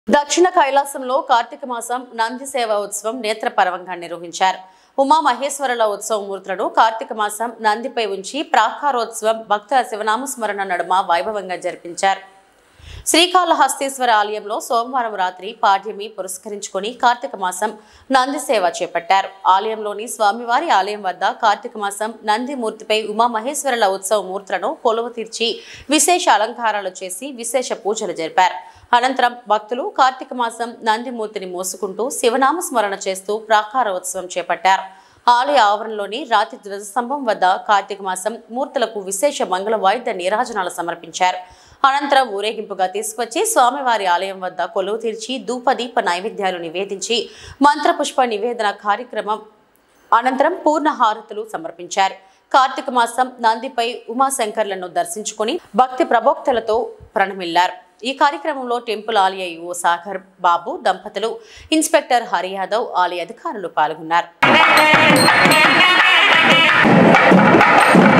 దక్షిణ కైలాసంలో కార్తీక మాసం నంది సేవ ఉత్సవం నేత్రపరవంగా నిర్వహించారు ఉమా మహేశ్వరుల ఉత్సవ మూర్తులను కార్తీక మాసం నందిపై ఉంచి ప్రాకారోత్సవం భక్తుల శివనామస్మరణ నడుమ వైభవంగా జరిపించారు శ్రీకాళహస్తీశ్వర ఆలయంలో సోమవారం రాత్రి పాడ్యమి పురస్కరించుకొని కార్తీక మాసం నంది సేవ చేపట్టారు ఆలయంలోని స్వామివారి ఆలయం వద్ద కార్తీక మాసం నంది మూర్తిపై ఉమామహేశ్వరుల ఉత్సవ మూర్తులను కొలువు తీర్చి విశేష అలంకారాలు చేసి విశేష పూజలు జరిపారు అనంతరం భక్తులు కార్తీక మాసం నంది మూర్తిని మోసుకుంటూ శివనామ స్మరణ చేస్తూ ప్రాకార ఉత్సవం చేపట్టారు ఆలయ ఆవరణలోని రాతి ధ్వజస్తంభం వద్ద కార్తీక మాసం మూర్తులకు విశేష మంగళ వాయిద్య నీరాజనాలు సమర్పించారు అనంతరం ఊరేగింపుగా తీసుకొచ్చి స్వామివారి ఆలయం వద్ద కొలువు తీర్చి ధూపదీప నైవేద్యాలు నివేదించి మంత్రపుష్ప నివేదన కార్యక్రమం అనంతరం పూర్ణ హారతులు సమర్పించారు కార్తీక మాసం నందిపై ఉమాశంకర్లను దర్శించుకుని భక్తి ప్రబోక్తలతో ప్రణమిల్లారు ఈ కార్యక్రమంలో టెంపుల్ ఆలయ యువ సాగర్ బాబు దంపతులు ఇన్స్పెక్టర్ హరి యాదవ్ ఆలయ అధికారులు పాల్గొన్నారు